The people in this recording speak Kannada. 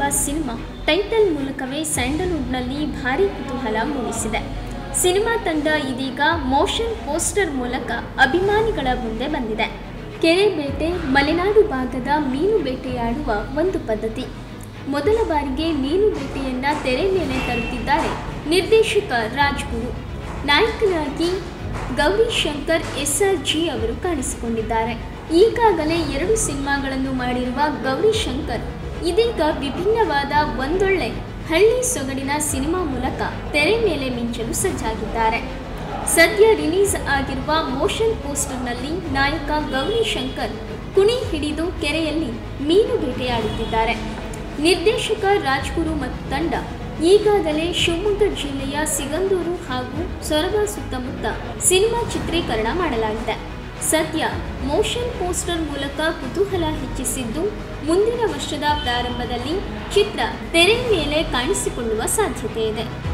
ಎಂಬ ಸಿನಿಮಾ ಟೈಟಲ್ ಮೂಲಕವೇ ಸ್ಯಾಂಡಲ್ವುಡ್ನಲ್ಲಿ ಭಾರೀ ಕುತೂಹಲ ಮೂಡಿಸಿದೆ ಸಿನಿಮಾ ತಂಡ ಇದೀಗ ಮೋಷನ್ ಪೋಸ್ಟರ್ ಮೂಲಕ ಅಭಿಮಾನಿಗಳ ಮುಂದೆ ಬಂದಿದೆ ಕೆರೆ ಬೇಟೆ ಮಲೆನಾಡು ಭಾಗದ ಮೀನು ಬೇಟೆಯಾಡುವ ಒಂದು ಪದ್ಧತಿ ಮೊದಲ ಬಾರಿಗೆ ಮೀನು ಬೇಟೆಯನ್ನ ತೆರೆ ಮೇಲೆ ತರುತ್ತಿದ್ದಾರೆ ನಿರ್ದೇಶಕ ರಾಜ್ಗುರು ನಾಯಕನಾಗಿ Gowri Shankar S R G ಅವರು ಕಾಣಿಸಿಕೊಂಡಿದ್ದಾರೆ ಈಗಾಗಲೇ ಎರಡು ಸಿನಿಮಾಗಳನ್ನು ಮಾಡಿರುವ ಗೌರಿ ಶಂಕರ್ ಇದೀಗ ವಿಭಿನ್ನವಾದ ಒಂದೊಳ್ಳೆ ಹಳ್ಳಿ ಸೊಗಡಿನ ಸಿನಿಮಾ ಮೂಲಕ ತೆರೆ ಮೇಲೆ ಮಿಂಚಲು ಸಜ್ಜಾಗಿದ್ದಾರೆ ಸದ್ಯ ರಿಲೀಸ್ ಆಗಿರುವ ಮೋಷನ್ ಪೋಸ್ಟರ್ನಲ್ಲಿ ನಾಯಕ ಗೌರಿ ಶಂಕರ್ ಕುಣಿ ಹಿಡಿದು ಕೆರೆಯಲ್ಲಿ ಮೀನು ಬೇಟೆಯಾಡುತ್ತಿದ್ದಾರೆ ನಿರ್ದೇಶಕ ರಾಜ್ಗುರು ಮತ್ತು ತಂಡ ಈಗಾಗಲೇ ಶಿವಮೊಗ್ಗ ಜಿಲ್ಲೆಯ ಸಿಗಂದೂರು ಹಾಗೂ ಸೊರಬ ಸುತ್ತಮುತ್ತ ಸಿನಿಮಾ ಚಿತ್ರೀಕರಣ ಮಾಡಲಾಗಿದೆ ಸದ್ಯ ಮೋಷನ್ ಪೋಸ್ಟರ್ ಮೂಲಕ ಕುತೂಹಲ ಹೆಚ್ಚಿಸಿದ್ದು ಮುಂದಿನ ವರ್ಷದ ಪ್ರಾರಂಭದಲ್ಲಿ ಚಿತ್ರ ತೆರೆ ಮೇಲೆ ಕಾಣಿಸಿಕೊಳ್ಳುವ ಸಾಧ್ಯತೆ ಇದೆ